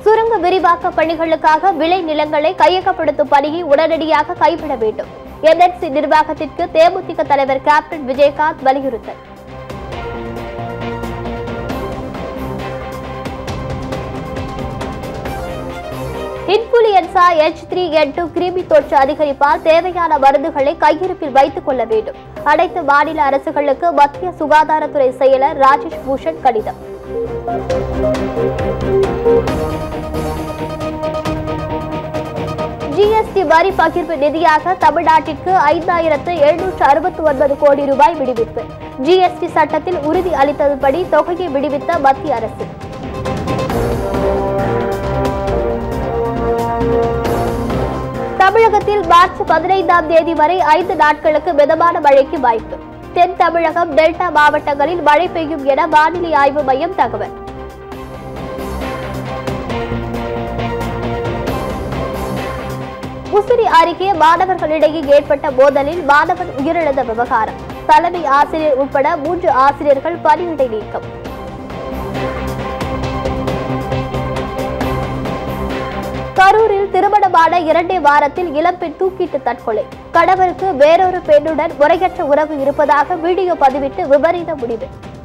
சுரங்க விரிவாக்க பணிகளுக்காக விளை நிலங்களை கையகப்படுத்தும் பணியை உடனடியாக கைவிட வேண்டும் என்எல்சி நிர்வாகத்திற்கு தேமுதிக தலைவர் கேப்டன் விஜயகாந்த் வலியுறுத்தல் influenza H three N two கிருமி தொற்று அதிகரிப்பால் தேவையான மருந்துகளை கையிருப்பில் வைத்துக் கொள்ள வேண்டும் அனைத்து மாநில அரசுகளுக்கு மத்திய சுகாதாரத்துறை செயலர் ராஜேஷ் பூஷன் கடிதம் ஜிஎஸ்டி வரி பகிர்வு நிதியாக தமிழ்நாட்டிற்கு ஐந்தாயிரத்து எழுநூற்று அறுபத்தி ஒன்பது கோடி ரூபாய் விடுவிப்பு ஜிஎஸ்டி சட்டத்தில் உறுதி அளித்ததுபடி தொகையை விடுவித்த மத்திய அரசு தமிழகத்தில் மார்ச் பதினைந்தாம் தேதி வரை ஐந்து நாட்களுக்கு மிதமான மழைக்கு வாய்ப்பு தென் தமிழகம் டெல்டா மாவட்டங்களில் மழை பெய்யும் என வானிலை ஆய்வு மையம் தகவல் முசிறி அருகே மாணவர்களிடையே ஏற்பட்ட மோதலில் மாணவன் உயிரிழந்த விவகாரம் தலைமை ஆசிரியர் உட்பட மூன்று ஆசிரியர்கள் பணியிடை நீக்கம் கரூரில் திருமணமான இரண்டே வாரத்தில் இளம்பெண் தூக்கிட்டு தற்கொலை கணவருக்கு வேறொரு பெண்ணுடன் முறையற்ற உறவு இருப்பதாக வீடியோ பதிவிட்டு விபரீத முடிவு